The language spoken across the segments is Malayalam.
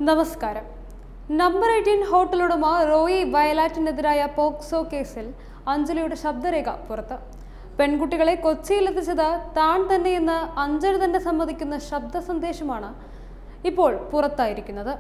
നമസ്കാരം നമ്പർ എയ്റ്റീൻ ഹോട്ടൽ ഉടമ റോയി വയലാറ്റിനെതിരായ പോക്സോ കേസിൽ അഞ്ജലിയുടെ ശബ്ദരേഖ പുറത്ത് പെൺകുട്ടികളെ കൊച്ചിയിലെത്തിച്ചത് താൻ തന്നെയെന്ന് അഞ്ജലി തന്നെ സമ്മതിക്കുന്ന ശബ്ദ സന്ദേശമാണ് ഇപ്പോൾ പുറത്തായിരിക്കുന്നത്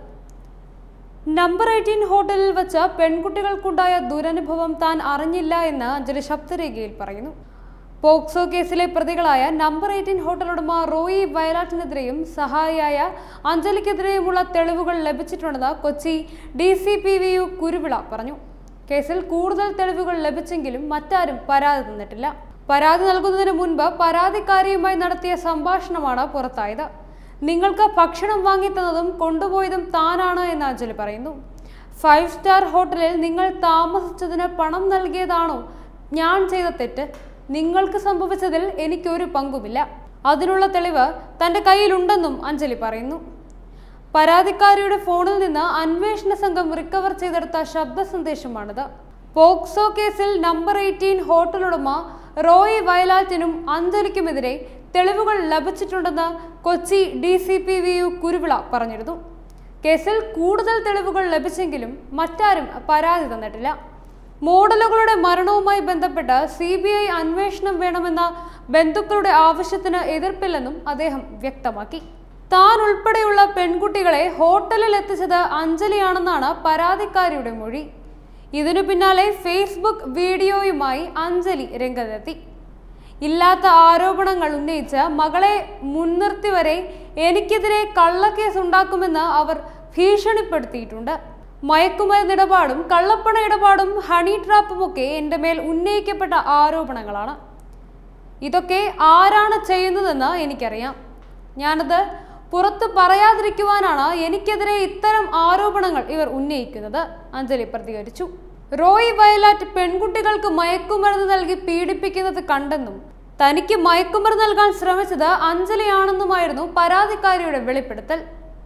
നമ്പർ എയ്റ്റീൻ ഹോട്ടലിൽ വെച്ച് പെൺകുട്ടികൾക്കുണ്ടായ ദുരനുഭവം താൻ അറിഞ്ഞില്ല എന്ന് അഞ്ജലി ശബ്ദരേഖയിൽ പറയുന്നു പോക്സോ കേസിലെ പ്രതികളായ നമ്പർ എയ്റ്റീൻ ഹോട്ടൽ ഉടമ റോയി വയലാറ്റിനെതിരെയും സഹായിയായ അഞ്ജലിക്കെതിരെയുമുള്ള തെളിവുകൾ ലഭിച്ചിട്ടുണ്ടെന്ന് Kochi D C P V U Kuruvila പറഞ്ഞു കേസിൽ കൂടുതൽ തെളിവുകൾ ലഭിച്ചെങ്കിലും മറ്റാരും പരാതി തന്നിട്ടില്ല പരാതി നൽകുന്നതിന് മുൻപ് പരാതിക്കാരിയുമായി നടത്തിയ സംഭാഷണമാണ് പുറത്തായത് നിങ്ങൾക്ക് ഭക്ഷണം വാങ്ങിത്തന്നതും കൊണ്ടുപോയതും താനാണ് എന്ന് അഞ്ജലി പറയുന്നു ഫൈവ് സ്റ്റാർ ഹോട്ടലിൽ നിങ്ങൾ താമസിച്ചതിന് പണം നൽകിയതാണോ ഞാൻ ചെയ്ത തെറ്റ് നിങ്ങൾക്ക് സംഭവിച്ചതിൽ എനിക്കൊരു പങ്കുമില്ല അതിനുള്ള തെളിവ് തന്റെ കയ്യിലുണ്ടെന്നും അഞ്ജലി പറയുന്നു പരാതിക്കാരിയുടെ ഫോണിൽ നിന്ന് അന്വേഷണ സംഘം റിക്കവർ ചെയ്തെടുത്ത ശബ്ദ സന്ദേശമാണിത് പോക്സോ കേസിൽ നമ്പർ എയ്റ്റീൻ ഹോട്ടൽ ഉടമ റോയി വയലാറ്റിനും അഞ്ജലിക്കുമെതിരെ തെളിവുകൾ ലഭിച്ചിട്ടുണ്ടെന്ന് Kochi D C P V U Kuruvila പറഞ്ഞിരുന്നു കേസിൽ കൂടുതൽ തെളിവുകൾ ലഭിച്ചെങ്കിലും മറ്റാരും പരാതി തന്നിട്ടില്ല മോഡലുകളുടെ മരണവുമായി ബന്ധപ്പെട്ട് സി ബി ഐ അന്വേഷണം വേണമെന്ന ബന്ധുക്കളുടെ ആവശ്യത്തിന് എതിർപ്പില്ലെന്നും അദ്ദേഹം വ്യക്തമാക്കി താൻ ഉൾപ്പെടെയുള്ള പെൺകുട്ടികളെ ഹോട്ടലിൽ എത്തിച്ചത് അഞ്ജലിയാണെന്നാണ് പരാതിക്കാരിയുടെ മൊഴി ഇതിനു പിന്നാലെ ഫേസ്ബുക്ക് വീഡിയോയുമായി അഞ്ജലി രംഗത്തെത്തി ഇല്ലാത്ത ആരോപണങ്ങൾ ഉന്നയിച്ച് മകളെ മുൻനിർത്തി വരെ എനിക്കെതിരെ കള്ളക്കേസ് ഉണ്ടാക്കുമെന്ന് അവർ ഭീഷണിപ്പെടുത്തിയിട്ടുണ്ട് മയക്കുമരുന്ന് ഇടപാടും കള്ളപ്പണ ഇടപാടും ഹണി ട്രാപ്പുമൊക്കെ എൻ്റെ മേൽ ഉന്നയിക്കപ്പെട്ട ആരോപണങ്ങളാണ് ഇതൊക്കെ ആരാണ് ചെയ്യുന്നതെന്ന് എനിക്കറിയാം ഞാനത് പുറത്ത് പറയാതിരിക്കുവാനാണ് എനിക്കെതിരെ ഇത്തരം ആരോപണങ്ങൾ ഇവർ ഉന്നയിക്കുന്നത് അഞ്ജലി പ്രതികരിച്ചു റോയ് വയലാറ്റ് പെൺകുട്ടികൾക്ക് മയക്കുമരുന്ന് നൽകി പീഡിപ്പിക്കുന്നത് കണ്ടെന്നും തനിക്ക് മയക്കുമരുന്ന് നൽകാൻ ശ്രമിച്ചത് അഞ്ജലിയാണെന്നുമായിരുന്നു പരാതിക്കാരിയുടെ വെളിപ്പെടുത്തൽ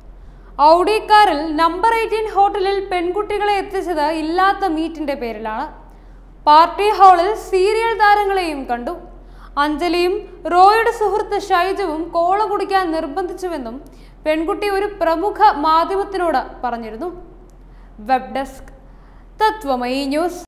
ഔഡിക്കാറിൽ നമ്പർ എയ്റ്റീൻ ഹോട്ടലിൽ പെൺകുട്ടികളെ എത്തിച്ചത് ഇല്ലാത്ത മീറ്റിന്റെ പേരിലാണ് പാർട്ടി ഹാളിൽ സീരിയൽ താരങ്ങളെയും കണ്ടു അഞ്ജലിയും റോയുടെ സുഹൃത്ത് ഷൈജുവും കോള കുടിക്കാൻ നിർബന്ധിച്ചുവെന്നും പെൺകുട്ടി ഒരു പ്രമുഖ മാധ്യമത്തിനോട് പറഞ്ഞിരുന്നു വെബ് ഡെസ്ക് തത്വമയി ന്യൂസ്